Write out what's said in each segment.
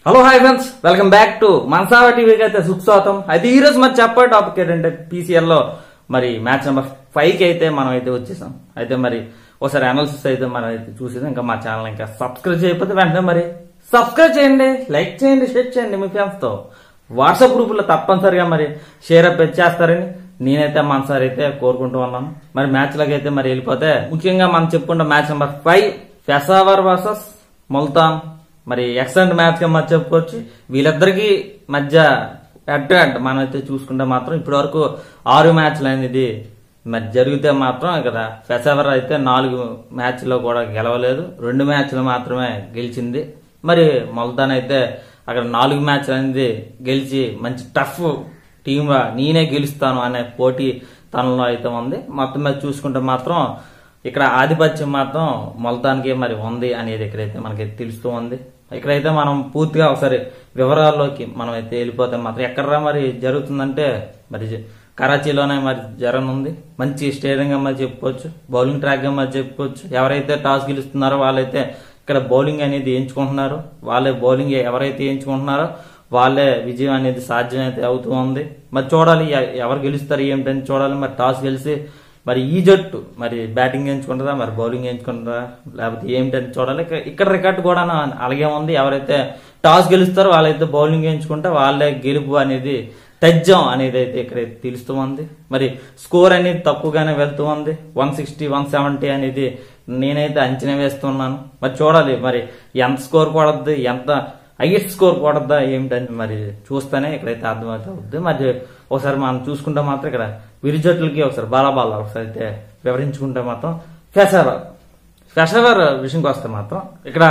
hello hi friends welcome back to మనసావా టీవీకి అయితే సుస్వాగతం అయితే ఈ రోజు మరి చెప్పే టాపిక్ ఏంటంటే పీసీఎల్ లో మరి మ్యాచ్ నెంబర్ ఫైవ్ కి అయితే మనం అయితే వచ్చేసాం అయితే మరి ఒకసారి అనాలిసిస్ అయితే మనం అయితే చూసేది ఇంకా మా ఛానల్ ఇంకా సబ్స్క్రైబ్ చేయకపోతే వెంటనే మరి సబ్స్క్రైబ్ చేయండి లైక్ చేయండి షేర్ చేయండి మీ ఫ్రెండ్స్ తో వాట్సాప్ గ్రూపులో తప్పనిసరిగా మరి షేర్ అప్ చేస్తారని నేనైతే మనసారి అయితే కోరుకుంటూ ఉన్నాను మరి మ్యాచ్ లోకి అయితే మరి వెళ్ళిపోతే ముఖ్యంగా మనం చెప్పుకుంటే match number five Peshawar versus Multan మరి ఎక్సలెంట్ మ్యాచ్ గా మనం చెప్పుకోవచ్చు వీళ్ళిద్దరికి మధ్య హెడ్ టు హెడ్ మనం అయితే చూసుకుంటే మాత్రం ఇప్పటి వరకు ఆరు మ్యాచ్లు అనేది మరి జరిగితే మాత్రం ఇక్కడ పెసావర్ అయితే నాలుగు మ్యాచ్లో కూడా గెలవలేదు రెండు మ్యాచ్లు మాత్రమే గెలిచింది మరి ముల్తాన్ అయితే అక్కడ నాలుగు మ్యాచ్లు అనేది గెలిచి మంచి టఫ్ టీమ్ నేనే గెలుస్తాను అనే పోటీ తనలో అయితే ఉంది మొత్తం మీద చూసుకుంటే మాత్రం ఇక్కడ ఆధిపత్యం మాత్రం మొలతానికి మరి ఉంది అనేది ఇక్కడైతే మనకి తెలుస్తూ ఉంది ఇక్కడైతే మనం పూర్తిగా ఒకసారి వివరాల్లోకి మనం అయితే వెళ్ళిపోతే మాత్రం ఎక్కడ మరి జరుగుతుందంటే మరి జ- కరాచీలోనే మరి జరగనుంది మంచి స్టేడియంగా మరి చెప్పుకోవచ్చు బౌలింగ్ ట్రాక్ గా మరి చెప్పుకోవచ్చు ఎవరైతే టాస్ గెలుస్తున్నారో వాళ్ళైతే ఇక్కడ బౌలింగ్ అనేది ఎంచుకుంటున్నారు వాళ్ళే బౌలింగ్ ఎవరైతే ఎంచుకుంటున్నారో వాళ్ళే విజయం అనేది సాధ్యం అయితే అవుతూ ఉంది మరి చూడాలి ఎ- ఎవరు గెలుస్తారు ఏమిటని చూడాలి మరి టాస్ గెలిచి మరి ఈ జట్టు మరి బ్యాటింగ్ ఎంచుకుంటుందా మరి బౌలింగ్ ఎంచుకుంటుందా లేకపోతే ఏమిటని చూడాలి ఇక- ఇక్కడ రికార్డు కూడా నా- అలాగే ఉంది ఎవరైతే టాస్ గెలుస్తారో వాళ్ళైతే బౌలింగ్ ఎంచుకుంటే వాళ్ళే గెలుపు అనేది తజ్జం అనేది అయితే ఇక్కడ తెలుస్తూ ఉంది మరి స్కోర్ అనేది తక్కువగానే వెళ్తూ ఉంది వన్ సిక్స్టీ వన్ సెవెంటీ అనేది నేనైతే అంచనా వేస్తున్నాను మరి చూడాలి మరి ఎంత స్కోర్ కొడద్ది ఎంత హైయెస్ట్ స్కోర్ కొడద్దా ఏమిటని మరి చూస్తేనే ఇక్కడైతే అర్థమైతే అవుద్ది మరి ఒకసారి మనం చూసుకుంటే మాత్రం ఇక్కడ విరి జట్లకి ఒకసారి బాలాబాల ఒకసారి అయితే వివరించుకుంటే మాత్రం ఫెషవర్ ఫెషవర్ విషయంకి వస్తే మాత్రం ఇక్కడ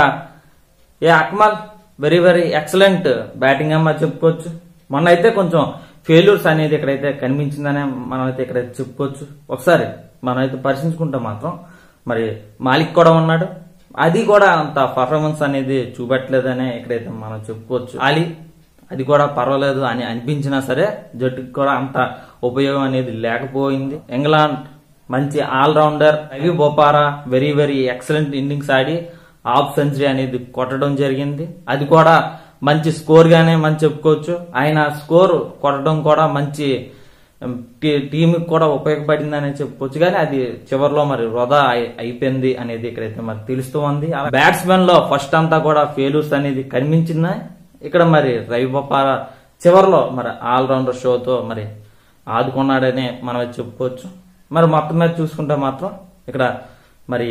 ఏ Akmal very very excellent batting అమ్మా చెప్పుకోవచ్చు మొన్న అయితే కొంచెం ఫెయిల్యూర్స్ అనేది ఇక్కడైతే కనిపించిందనే మనం అయితే ఇక్కడ చెప్పుకోవచ్చు ఒకసారి మనం అయితే పరిశీలించుకుంటే మాత్రం మరి మాలిక్ కూడా ఉన్నాడు అది కూడా అంత పర్ఫార్మెన్స్ అనేది చూపెట్టలేదనే ఇక్కడైతే మనం చెప్పుకోవచ్చు అలీ అది కూడా పర్వాలేదు అని అనిపించినా సరే జట్టుకి కూడా అంత ఉపయోగం అనేది లేకపోయింది ఇంగ్లాండ్ మంచి allrounder Ravi Bopara very very excellent innings ఆడి హాఫ్ సెంచరీ అనేది కొట్టడం జరిగింది అది కూడా మంచి స్కోర్ గానే మనం చెప్పుకోవచ్చు ఆయన స్కోర్ కొట్టడం కూడా మంచి టీం కూడా ఉపయోగపడిందని చెప్పుకోవచ్చు కానీ అది చివరిలో మరి వృధా అయి- అయిపోయింది అనేది ఇక్కడైతే మరి తెలుస్తూ ఉంది బ్యాట్స్మెన్ లో ఫస్ట్ అంతా కూడా ఫెయిల్యూర్స్ అనేది కనిపించిందా ఇక్కడ మరి రవి బొపార చివరిలో మరి ఆల్రౌండర్ షోతో మరి ఆదుకున్నాడని మనం అయితే చెప్పుకోవచ్చు మరి మొత్తం మీద చూసుకుంటే మాత్రం ఇక్కడ మరి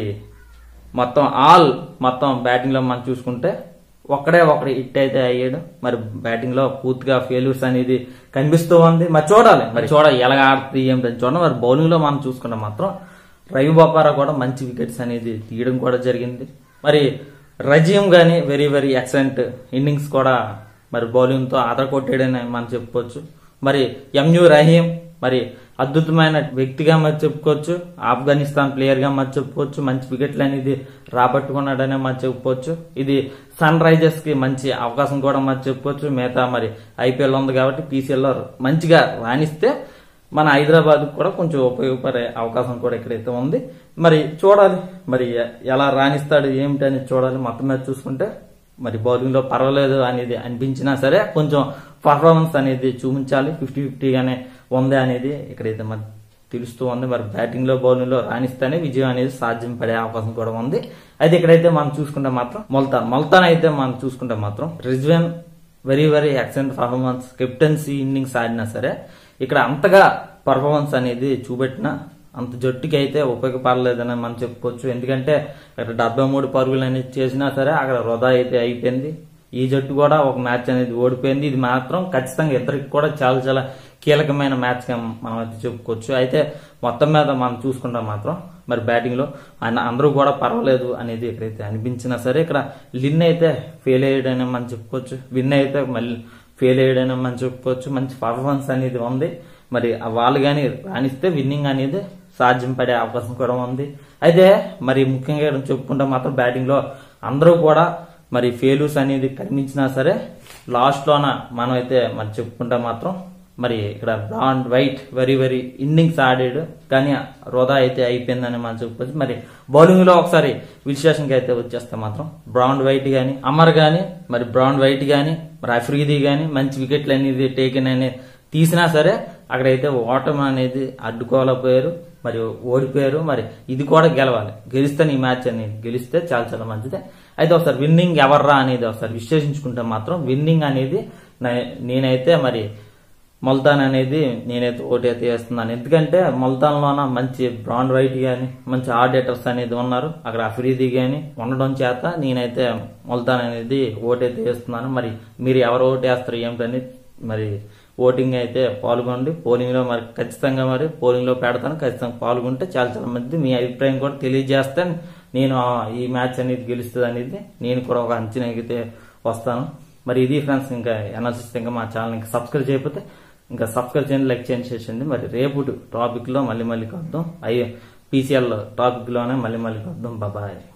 మొత్తం ఆల్ మొత్తం బ్యాటింగ్ లో మనం చూసుకుంటే ఒక్కడే ఒకటి హిట్ అయితే అయ్యాడు మరి బ్యాటింగ్ లో పూర్తిగా ఫెయిల్యూర్స్ అనేది కనిపిస్తూ ఉంది మరి చూడాలి మరి చూడాలి ఎలా ఆడుతుంది ఏమిటని చూడాలి మరి బౌలింగ్ లో మనం చూసుకుంటే మాత్రం రవి బొపారా కూడా మంచి వికెట్స్ అనేది తీయడం కూడా జరిగింది మరి రజీమ్ గాని వెరీ వెరీ ఎక్సలెంట్ ఇన్నింగ్స్ కూడా మరి బౌలింగ్ తో ఆధార కొట్టాడని మనం చెప్పుకోవచ్చు మరి ఎంయు రహీం మరి అద్భుతమైన వ్యక్తిగా మరి చెప్పుకోవచ్చు ఆఫ్ఘనిస్తాన్ ప్లేయర్ గా మరి చెప్పుకోవచ్చు మంచి వికెట్లు అనేది రాబట్టుకున్నాడనే మరి చెప్పుకోవచ్చు ఇది సన్ రైజర్స్ కి మంచి అవకాశం కూడా మరి చెప్పుకోవచ్చు మిగతా మరి ఐపీఎల్ ఉంది కాబట్టి పీసీఎల్ లో మంచిగా రాణిస్తే మన హైదరాబాద్ కూడా కొంచెం ఉపయోగపడే అవకాశం కూడా ఇక్కడైతే ఉంది మరి చూడాలి మరి ఎ- ఎలా రాణిస్తాడు ఏమిటి అనేది చూడాలి మొత్తం మీద చూసుకుంటే మరి బౌలింగ్ లో పర్వాలేదు అనేది అనిపించినా సరే కొంచెం పర్ఫార్మెన్స్ అనేది చూపించాలి ఫిఫ్టీ ఫిఫ్టీగానే ఉంది అనేది ఇక్కడైతే మరి తెలుస్తూ ఉంది మరి బ్యాటింగ్ లో బౌలింగ్ లో రాణిస్తేనే విజయం అనేది సాధ్యం పడే అవకాశం కూడా ఉంది అయితే ఇక్కడైతే మనం చూసుకుంటే మాత్రం మొల్తాన్ మొల్తాన్ అయితే మనం చూసుకుంటే మాత్రం Rizwan very very excellent performance captaincy innings ఆడినా సరే ఇక్కడ అంతగా పర్ఫార్మెన్స్ అనేది చూపెట్టిన అంత జట్టుకి అయితే ఉపయోగపడలేదని మనం చెప్పుకోవచ్చు ఎందుకంటే ఇక్కడ డెబ్బై మూడు పరుగులు అనేది చేసినా సరే అక్కడ వృధా అయితే అయిపోయింది ఈ జట్టు కూడా ఒక మ్యాచ్ అనేది ఓడిపోయింది ఇది మాత్రం ఖచ్చితంగా ఇద్దరికి కూడా చాలా చాలా కీలకమైన మ్యాచ్ గా మనం అయితే చెప్పుకోవచ్చు అయితే మొత్తం మీద మనం చూసుకుంటాం మాత్రం మరి బ్యాటింగ్ లో ఆయన అందరూ కూడా పర్వాలేదు అనేది ఇక్కడైతే అనిపించినా సరే ఇక్కడ లిన్ అయితే ఫెయిల్ అయ్యాడని మనం చెప్పుకోవచ్చు విన్ అయితే మళ్ళీ ఫెయిల్ అయ్యాడని మనం చెప్పుకోవచ్చు మంచి పర్ఫార్మెన్స్ అనేది ఉంది మరి ఆ వాళ్ళు కానీ రాణిస్తే విన్నింగ్ అనేది సాధ్యం పడే అవకాశం కూడా ఉంది అయితే మరి ముఖ్యంగా ఇక్కడ చెప్పుకుంటే మాత్రం బ్యాటింగ్ లో అందరూ కూడా మరి ఫెయిల్యూర్స్ అనేది కనిపించినా సరే లాస్ట్ లోన మనం అయితే మరి చెప్పుకుంటే మాత్రం మరి ఇక్కడ బ్రాండ్ వైట్ వెరీ వెరీ ఇన్నింగ్స్ ఆడాడు కానీ వృధా అయితే అయిపోయిందని మనం చెప్పొచ్చు మరి బౌలింగ్ లో ఒకసారి విశ్లేషణకి అయితే వచ్చేస్తే మాత్రం బ్రాండ్ వైట్ గాని అమర్ గాని మరి బ్రాండ్ వైట్ గాని మరి అఫ్రీది గాని మంచి వికెట్లు అనేది టేకెన్ అనేది తీసినా సరే అక్కడైతే ఓటమి అనేది అడ్డుకోలేకపోయారు మరి ఓడిపోయారు మరి ఇది కూడా గెలవాలి గెలిస్తే ఈ మ్యాచ్ అనేది గెలిస్తే చాలా చాలా మంచిదే అయితే ఒకసారి విన్నింగ్ ఎవర్రా అనేది ఒకసారి విశ్లేషించుకుంటే మాత్రం విన్నింగ్ అనేది నే- నేనైతే మరి మొల్తాన్ అనేది నేనైతే ఓటైతే వేస్తున్నాను ఎందుకంటే మొల్తాన్లోన మంచి బ్రాండ్ వైట్ గాని మంచి ఆర్డేటర్స్ అనేది ఉన్నారు అక్కడ అఫ్రీది గాని ఉండడం చేత నేనైతే మొల్తాన్ అనేది ఓటైతే వేస్తున్నాను మరి మీరు ఎవరు ఓటు వేస్తారు ఏమిటని మరి ఓటింగ్ అయితే పాల్గొండి పోలింగ్ లో మరి ఖచ్చితంగా మరి పోలింగ్ లో పెడతాను ఖచ్చితంగా పాల్గొంటే చాలా చాలా మంది మీ అభిప్రాయం కూడా తెలియజేస్తే నేను ఆ ఈ మ్యాచ్ అనేది గెలుస్తుంది అనేది నేను కూడా ఒక అంచనా అయితే వస్తాను మరి ఇది ఫ్రెండ్స్ ఇంకా ఎనాలిసిస్ ఇంకా మా ఛానల్ ఇంకా సబ్స్క్రైబ్ చేయకపోతే ఇంకా సబ్స్క్రైబ్ చేయండి లైక్ చేయండి షేర్ చేయండి మరి రేపు టాపిక్ లో మళ్ళీ మళ్ళీ కలుద్దాం అయ్యే పీసీఎల్ టాపిక్ లోనే మళ్ళీ మళ్ళీ కలుద్దాం బాబాయ్